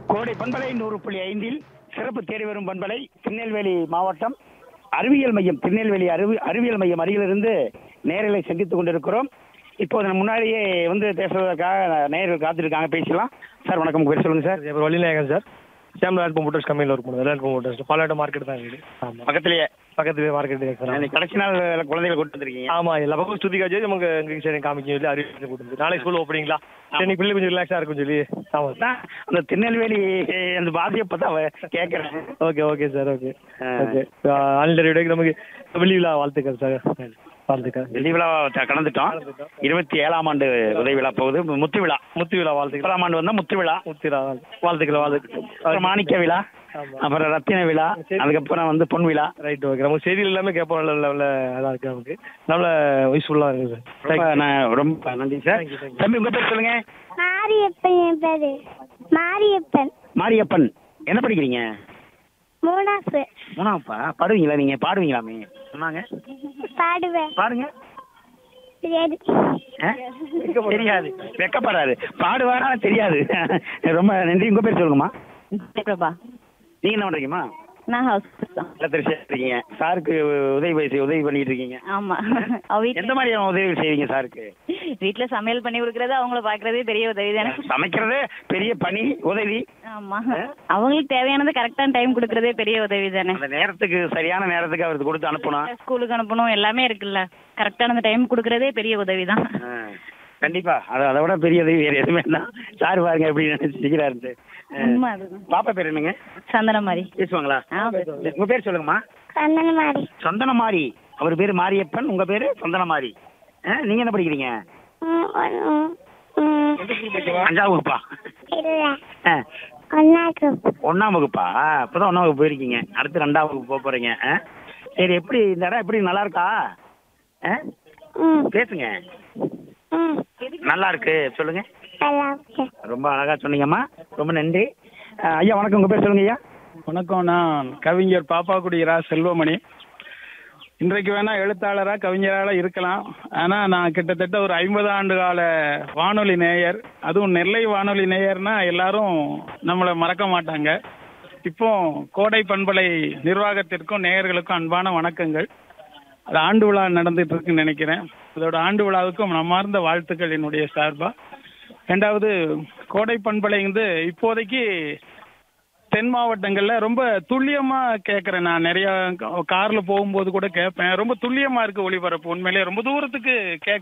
கோடை பண்பலை நூறு புள்ளி ஐந்தில் சிறப்பு தேடி வரும் பண்பலை திருநெல்வேலி மாவட்டம் அறிவியல் மையம் திருநெல்வேலி அறிவி அறிவியல் மையம் அருகிலிருந்து நேரலை சந்தித்துக் கொண்டிருக்கிறோம் இப்போது நம்ம முன்னாடியே வந்து பேசுவதற்காக நேரில் காத்திருக்காங்க பேசலாம் சார் வணக்கம் உங்க பேர் சொல்லுங்க சார் சார் இப்போ வழிநாயகன் சார் சேம் லேண்ட் மோட்டர்ஸ் கம்பெனியில் ஒர்க் பண்ணுது லேண்ட் மோட்டர்ஸ் பாலாட்ட மார்க்கெட் தான் இருக்குது ஆமாம் பக்கத்திலேயே பக்கத்துலேயே மார்க்கெட் சார் இன்னைக்கு கடைசி நாள் குழந்தைகளை கூட்டு வந்திருக்கீங்க ஆமாம் எல்லா பக்கம் சுற்றி காய்ச்சி நமக்கு இங்கே சரி காமிக்க சொல்லி அறிவிச்சு கூட்டு வந்து நாளைக்கு ஸ்கூல் ஓப்பனிங்களா சரி பிள்ளை கொஞ்சம் ரிலாக்ஸாக இருக்கும் சொல்லி ஆமாம் சார் தான் அந்த திருநெல்வேலி அந்த பாதியை பார்த்தா கேட்குறேன் ஓகே ஓகே சார் ஓகே ஆ. ஓகே ஆல் டெலிவரிக்கு நமக்கு வெள்ளி விழா வாழ்த்துக்கள் சார் வாழ்த்துக்கள் வெள்ளி விழா த- கடந்துட்டோம் இருபத்தி ஏழாம் ஆண்டு உதவி விழா போகுது முத்து விழா முத்து விழா வாழ்த்துக்கள் முப்பதாம் ஆண்டு வந்தா முத்து விழா முத்து விழா வாழ்த்துக்கள் வாழ்த்துக்கள் அப்புறம் மாணிக்க விழா ஆமா. அப்புறம் ரத்தின விழா சரி. அதுக்கப்புறம் வந்து பொன் விழா ரைட் ஓகே நமக்கு செய்திகள் எல்லாமே கேட்போம் நல்ல நல்ல இதாக இருக்குது நமக்கு நல்ல யூஸ்ஃபுல்லாக இருக்குது சார் ரொம்ப நான் ரொம்ப நன்றி sir Thank you, thank you. தம்பி உங்க பேர் சொல்லுங்க மாரியப்பன் என் பேரு மாரியப்பன் மாரியப்பன் என்ன படிக்கிறீங்க மூணாசு மூணாப்பா பாடுவீங்களா நீங்க பாடுவீங்களாமே சொன்னாங்க பாடுவேன் பாடுங்க தெரியாது ஆ? தெரியாது வெக்கப்படுறாரு பாடுவாரா தெரியாது ரொம்ப நன்றி உங்க பேர் சொல்லுங்கம்மா பிரபா நீங்க என்ன பண்றீங்கம்மா நான் ஹவுஸ் தான் நல்லா தெரிஞ்சு இருக்கீங்க சாருக்கு உதவி செய்ய உதவி பண்ணிட்டு இருக்கீங்க ஆமா அவ எந்த வீட்ல மாதிரியான உதவி செய்வீங்க சாருக்கு வீட்ல சமையல் பண்ணி கொடுக்கறது அவங்கள பாக்குறதே பெரிய உதவி தானே சமைக்கிறதே பெரிய பணி உதவி ஆமா அவங்களுக்கு தேவையானது கரெக்டான டைம் கொடுக்கறதே பெரிய உதவி தானே அந்த நேரத்துக்கு சரியான நேரத்துக்கு அவருக்கு கொடுத்து அனுப்பணும் ஸ்கூலுக்கு அனுப்பணும் எல்லாமே இருக்குல்ல கரெக்டான டைம் கொடுக்கறதே பெரிய உதவி தான் ஆ, கண்டிப்பா அது அதை விட பெரிய உதவி வேற எதுவுமே தான் சார் பாருங்க எப்படி நினைச்சிக்கிறாரு உண்மை அதுதான் பாப்பா பேர் என்னங்க சந்தன மாதிரி பேசுவாங்களா ஆ, பேசுவாங்க. உங்க பேர் சொல்லுங்கம்மா சந்தனமாரி சந்தனமாரி அவர் பேர் மாரியப்பன் உங்க பேரு சந்தனமாரி ஆ, நீங்க என்ன படிக்கிறீங்க ம், ம், ம். அஞ்சாம் வகுப்பா இல்ல ஆ, ஒன்னா குரூப் ஒண்ணாம் வகுப்பா இப்பதான் ஒண்ணாம் வகுப்பு போயிருக்கீங்க அடுத்து ரெண்டாம் வகுப்பு போக போறீங்க ஆ? சரி எப்படி இந்த இடம் எப்படி நல்லா இருக்கா ஆ? ம் பேசுங்க ம் நல்லா இருக்கு சொல்லுங்க நல்லா இருக்கு ரொம்ப அழகா சொன்னீங்கம்மா ரொம்ப நன்றி ஆ, ஐயா வணக்கம் உங்க பேர் சொல்லுங்க ஐயா வணக்கம் நான் கவிஞர் பாப்பாக்குடி ரா செல்வமணி இன்றைக்கு வேணா எழுத்தாளரா கவிஞராக இருக்கலாம் ஆனா நான் கிட்டத்தட்ட ஒரு ஐம்பது ஆண்டு கால வானொலி நேயர் அதுவும் நெல்லை வானொலி நேயர்னா எல்லாரும் நம்மளை மறக்க மாட்டாங்க இப்போ கோடை பண்பலை நிர்வாகத்திற்கும் நேயர்களுக்கும் அன்பான வணக்கங்கள் அது ஆண்டு விழா நடந்துட்டு இருக்குன்னு நினைக்கிறேன் அதோட ஆண்டு விழாவுக்கும் நம்மார்ந்த வாழ்த்துக்கள் என்னுடைய சார்பா ரெண்டாவது கோடை பண்பலை வந்து இப்போதைக்கு தென் மாவட்டங்கள்ல ரொம்ப துல்லியமா கேட்கறேன் நான் நிறைய கார்ல போகும்போது கூட கேட்பேன் ரொம்ப துல்லியமா இருக்கு ஒளிபரப்பு உண்மையிலேயே ரொம்ப தூரத்துக்கு கேட்க